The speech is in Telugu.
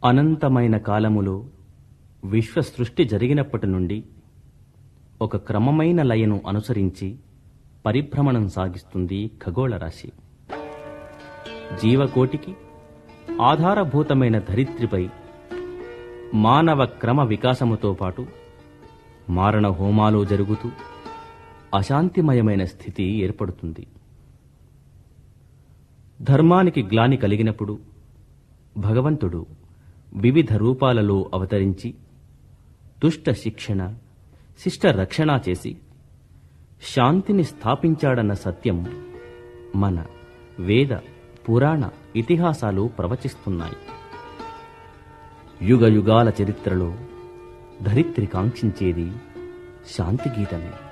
అనంతమైన కాలములో విశ్వ సృష్టి జరిగినప్పటి నుండి ఒక క్రమమైన లయను అనుసరించి పరిభ్రమణం సాగిస్తుంది ఖగోళ రాశి జీవకోటికి ఆధారభూతమైన ధరిత్రిపై మానవ క్రమ వికాసముతో పాటు మారణ హోమాలు జరుగుతూ అశాంతిమయమైన స్థితి ఏర్పడుతుంది ధర్మానికి గ్లాని కలిగినప్పుడు భగవంతుడు వివిధ రూపాలలో అవతరించి దుష్ట శిక్షణ శిష్ట రక్షణ చేసి శాంతిని స్థాపించాడన్న సత్యం మన వేద పురాణ ఇతిహాసాలు ప్రవచిస్తున్నాయి యుగ యుగాల చరిత్రలో ధరిత్రి కాంక్షించేది శాంతి గీతమే